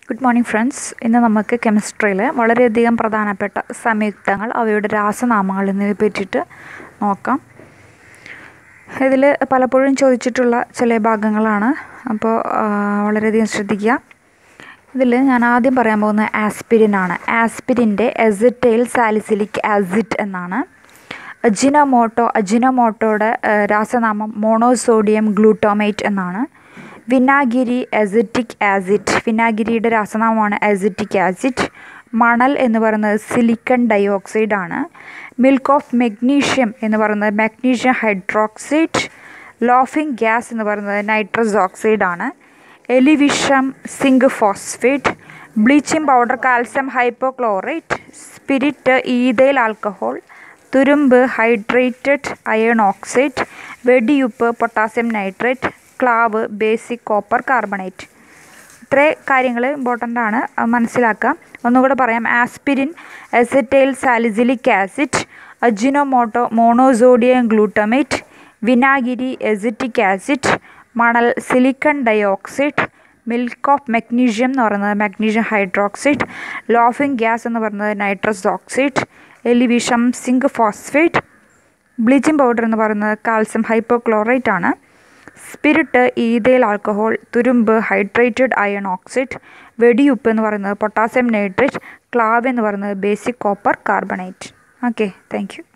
good morning friends ഇന്ന് നമുക്ക് കെമിസ്ട്രിയിൽ വളരെയധികം പ്രധാനപ്പെട്ട സംയുക്തങ്ങൾ അവയുടെ രാസനാമങ്ങൾ എന്നിവയെ പറ്റിയിട്ട് നോക്കാം ഇതിൽ പലപ്പോഴും ചോദിച്ചിട്ടുള്ള ചില ഭാഗങ്ങളാണ് അപ്പോൾ വളരെയധികം ശ്രദ്ധിക്കുക ഇതിൽ ഞാൻ ആദ്യം പറയാൻ പോകുന്നത് ആസ്പിരിൻ ആണ് ആസ്പിരിൻ്റെ എസിറ്റൈൽ സാലിസിലിക് ആസിഡ് എന്നാണ് അജിനോമോട്ടോ അജിനോമോട്ടോയുടെ രാസനാമം മോണോസോഡിയം ഗ്ലൂട്ടോമേറ്റ് എന്നാണ് വിനാഗിരി എസിറ്റിക് ആസിഡ് വിനാഗിരിയുടെ രാസനാമമാണ് എസിറ്റിക് ആസിഡ് മണൽ എന്ന് പറയുന്നത് സിലിക്കൺ ഡയോക്സൈഡ് ആണ് മിൽക്ക് ഓഫ് മെഗ്നീഷ്യം എന്ന് പറയുന്നത് മാഗ്നീഷ്യം ഹൈഡ്രോക്സൈഡ് ലോഫിംഗ് ഗ്യാസ് എന്ന് പറയുന്നത് നൈട്രസ് ഓക്സൈഡ് ആണ് എലിവിഷം zinc phosphate bleaching powder calcium hypochlorite spirit ethyl alcohol തുരുമ്പ് ഹൈഡ്രേറ്റഡ് അയൺ ഓക്സൈഡ് വെടിയുപ്പ് പൊട്ടാസ്യം നൈട്രേറ്റ് ക്ലാവ് ബേസിക് കോപ്പർ കാർബണേറ്റ് ഇത്രേ കാര്യങ്ങൾ ഇമ്പോർട്ടൻ്റ് ആണ് മനസ്സിലാക്കാം ഒന്നുകൂടെ പറയാം aspirin acetyl salicylic acid Ajinomoto monosodium glutamate വിനാഗിരി എസിറ്റിക് ആസിഡ് മണൽ silicon dioxide milk of magnesium എന്ന് പറയുന്നത് മാഗ്നീഷ്യം ഹൈഡ്രോക്സൈഡ് ലോഫിംഗ് ഗ്യാസ് എന്ന് പറയുന്നത് നൈട്രസ് ഓക്സൈഡ് എലിവിഷം സിങ്ക് ഫോസ്ഫേറ്റ് ബ്ലീച്ചിങ് പൗഡർ എന്ന് പറയുന്നത് കാൽസ്യം ഹൈപ്പോക്ലോറേറ്റ് ആണ് സ്പിരിറ്റ് ഈതൈൽ ആൽക്കഹോൾ തുരുമ്പ് ഹൈഡ്രേറ്റഡ് അയൺ ഓക്സൈഡ് വെടിയുപ്പ് എന്ന് പറയുന്നത് പൊട്ടാസ്യം നൈട്രേറ്റ് ക്ലാവ് എന്ന് പറയുന്നത് basic copper carbonate okay thank